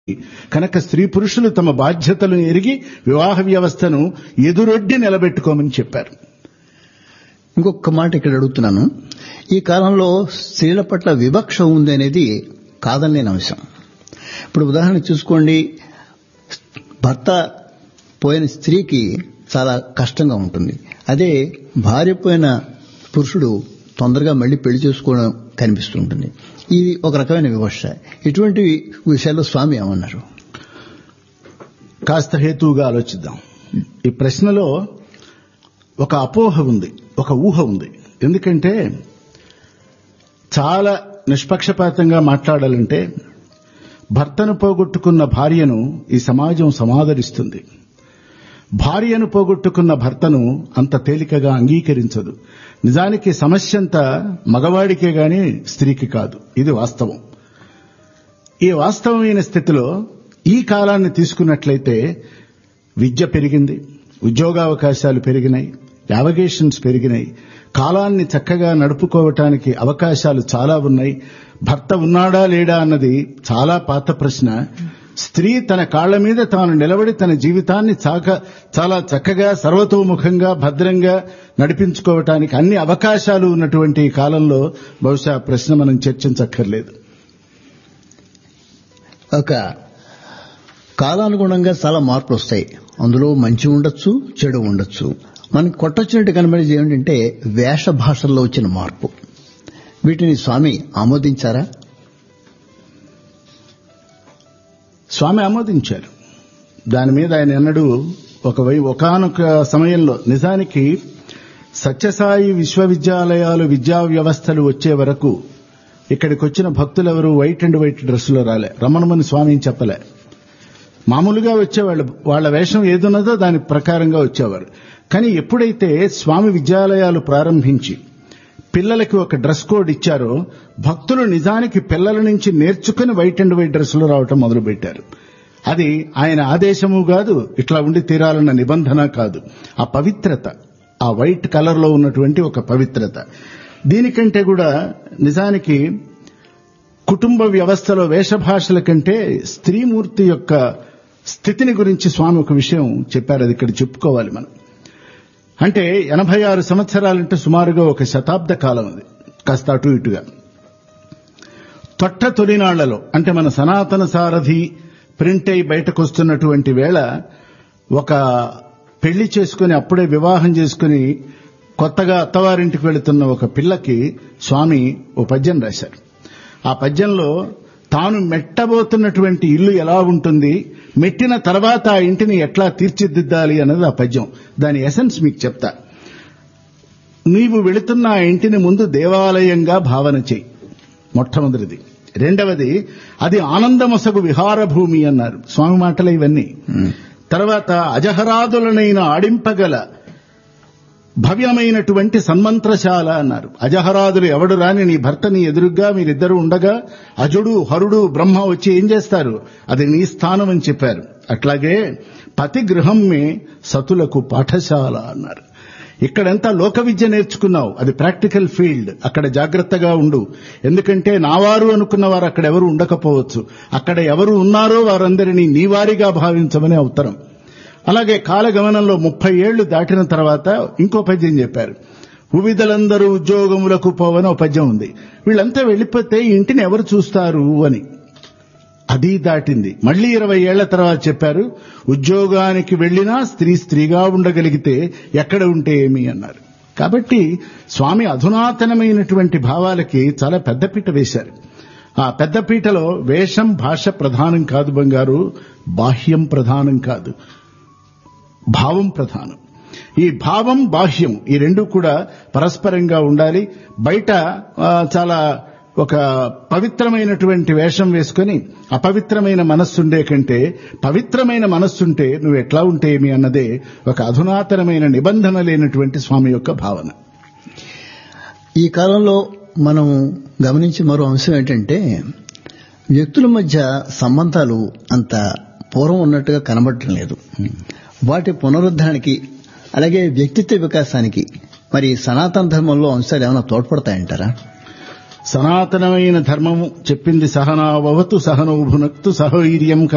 కనుక స్త్రీ పురుషులు తమ బాధ్యతలను ఎరిగి వివాహ వ్యవస్థను ఎదురొడ్డి నిలబెట్టుకోమని చెప్పారు ఇంకొక మాట ఇక్కడ అడుగుతున్నాను ఈ కాలంలో స్త్రీల పట్ల వివక్ష ఉంది అనేది కాదనలేని అంశం ఇప్పుడు ఉదాహరణ చూసుకోండి భర్త పోయిన స్త్రీకి చాలా కష్టంగా ఉంటుంది అదే భార్య పోయిన పురుషుడు తొందరగా మళ్ళీ పెళ్లి చేసుకోవడం కనిపిస్తుంటుంది ఇది ఒక రకమైన వివక్ష ఇటువంటి విషయాల్లో స్వామి ఏమన్నారు కాస్త హేతువుగా ఆలోచిద్దాం ఈ ప్రశ్నలో ఒక అపోహ ఉంది ఒక ఊహ ఉంది ఎందుకంటే చాలా నిష్పక్షపాతంగా మాట్లాడాలంటే భర్తను పోగొట్టుకున్న భార్యను ఈ సమాజం సమాదరిస్తుంది భార్యను పోగొట్టుకున్న భర్తను అంత తేలికగా అంగీకరించదు నిజానికి సమస్య అంతా మగవాడికే గాని స్త్రీకి కాదు ఇది వాస్తవం ఈ వాస్తవమైన స్థితిలో ఈ కాలాన్ని తీసుకున్నట్లయితే విద్య పెరిగింది ఉద్యోగావకాశాలు పెరిగినాయి యావగేషన్స్ పెరిగినాయి కాలాన్ని చక్కగా నడుపుకోవటానికి అవకాశాలు చాలా ఉన్నాయి భర్త ఉన్నాడా లేడా అన్నది చాలా పాత ప్రశ్న స్త్రీ తన కాళ్ల మీద తాను నిలబడి తన జీవితాన్ని చాక చాలా చక్కగా సర్వతోముఖంగా భద్రంగా నడిపించుకోవటానికి అన్ని అవకాశాలు ఉన్నటువంటి ఈ కాలంలో బహుశా ప్రశ్న మనం చర్చించక్కర్లేదు ఒక కాలానుగుణంగా చాలా మార్పులు వస్తాయి అందులో మంచి ఉండొచ్చు చెడు ఉండొచ్చు మనకి కొట్టొచ్చినట్టు కనబడేది ఏమిటంటే వేష భాషల్లో వచ్చిన మార్పు వీటిని స్వామి ఆమోదించారా స్వామి ఆమోదించారు దాని మీద ఆయన ఎన్నడూ ఒక వై ఒకనొక సమయంలో నిజానికి సత్యసాయి విశ్వవిద్యాలయాలు విద్యా వ్యవస్థలు వచ్చే వరకు ఇక్కడికి వచ్చిన భక్తులెవరు వైట్ అండ్ వైట్ డ్రెస్సులో రాలే రమణమని స్వామి ఏం చెప్పలే మామూలుగా వచ్చేవాళ్ళు వాళ్ళ వేషం ఏదున్నదో దాని ప్రకారంగా వచ్చేవారు కానీ ఎప్పుడైతే స్వామి విద్యాలయాలు ప్రారంభించి పిల్లలకి ఒక డ్రెస్ కోడ్ ఇచ్చారో భక్తులు నిజానికి పిల్లల నుంచి నేర్చుకుని వైట్ అండ్ వైట్ డ్రెస్సులు రావటం మొదలుపెట్టారు అది ఆయన ఆదేశము కాదు ఇట్లా ఉండి తీరాలన్న నిబంధన కాదు ఆ పవిత్రత ఆ వైట్ కలర్ లో ఉన్నటువంటి ఒక పవిత్రత దీనికంటే కూడా నిజానికి కుటుంబ వ్యవస్థలో వేషభాషల కంటే స్త్రీమూర్తి యొక్క స్థితిని గురించి స్వామి ఒక విషయం చెప్పారు అది ఇక్కడ చెప్పుకోవాలి మనం అంటే ఎనభై ఆరు సంవత్సరాలంటే సుమారుగా ఒక శతాబ్ద కాలం అది కాస్త అటు ఇటుగా తొట్ట తొలినాళ్లలో అంటే మన సనాతన సారథి ప్రింట్ అయి బయటకు వస్తున్నటువంటి వేళ ఒక పెళ్లి చేసుకుని అప్పుడే వివాహం చేసుకుని కొత్తగా అత్తవారింటికి వెళుతున్న ఒక పిల్లకి స్వామి ఓ పద్యం రాశారు ఆ పద్యంలో తాను మెట్టబోతున్నటువంటి ఇల్లు ఎలా ఉంటుంది మెట్టిన తర్వాత ఆ ఇంటిని ఎట్లా తీర్చిదిద్దాలి అన్నది ఆ పద్యం దాని ఎసెన్స్ మీకు చెప్తా నీవు వెళుతున్న ఆ ఇంటిని ముందు దేవాలయంగా భావన చేయి మొట్టమొదటిది రెండవది అది ఆనందమొసగు విహార భూమి అన్నారు స్వామి మాటలు ఇవన్నీ తర్వాత అజహరాదులనైన ఆడింపగల భవ్యమైనటువంటి సన్మంత్రశాల అన్నారు అజహరాదులు ఎవడు రాని నీ భర్త నీ ఎదురుగ్గా మీరిద్దరు ఉండగా అజుడు హరుడు బ్రహ్మ వచ్చి ఏం చేస్తారు అది నీ స్థానం అని చెప్పారు అట్లాగే పతి గృహమ్మే సతులకు పాఠశాల అన్నారు ఇక్కడంతా లోక విద్య నేర్చుకున్నావు అది ప్రాక్టికల్ ఫీల్డ్ అక్కడ జాగ్రత్తగా ఉండు ఎందుకంటే నావారు అనుకున్న వారు అక్కడ ఎవరు ఉండకపోవచ్చు అక్కడ ఎవరు ఉన్నారో వారందరినీ నీవారిగా భావించమని ఉత్తరం అలాగే కాలగమనంలో ముప్పై ఏళ్లు దాటిన తర్వాత ఇంకో పద్యం చెప్పారు ఉవిధలందరూ ఉద్యోగములకు పోవని ఒక పద్యం ఉంది వీళ్ళంతా వెళ్లిపోతే ఇంటిని ఎవరు చూస్తారు అని అది దాటింది మళ్లీ ఇరవై ఏళ్ల తర్వాత చెప్పారు ఉద్యోగానికి వెళ్లినా స్త్రీ స్త్రీగా ఉండగలిగితే ఎక్కడ ఉంటే ఏమి అన్నారు కాబట్టి స్వామి అధునాతనమైనటువంటి భావాలకి చాలా పెద్దపీట వేశారు ఆ పెద్దపీటలో వేషం భాష ప్రధానం కాదు బంగారు బాహ్యం ప్రధానం కాదు భావం ప్రధానం ఈ భావం బాహ్యం ఈ రెండు కూడా పరస్పరంగా ఉండాలి బయట చాలా ఒక పవిత్రమైనటువంటి వేషం వేసుకుని అపవిత్రమైన మనస్సుండే కంటే పవిత్రమైన మనస్సుంటే నువ్వు ఎట్లా ఉంటే ఏమి అన్నదే ఒక అధునాతనమైన నిబంధన లేనటువంటి స్వామి యొక్క భావన ఈ కాలంలో మనం గమనించే మరో అంశం ఏంటంటే వ్యక్తుల మధ్య సంబంధాలు అంత పూర్వం ఉన్నట్టుగా కనబడటం లేదు వాటి పునరుద్ధరణకి అలాగే వ్యక్తిత్వ వికాసానికి మరి సనాతన ధర్మంలో అంశాలు ఏమైనా తోడ్పడతాయంటారా సనాతనమైన ధర్మము చెప్పింది సహనావవతు సహనోభునక్తు సహవీర్యం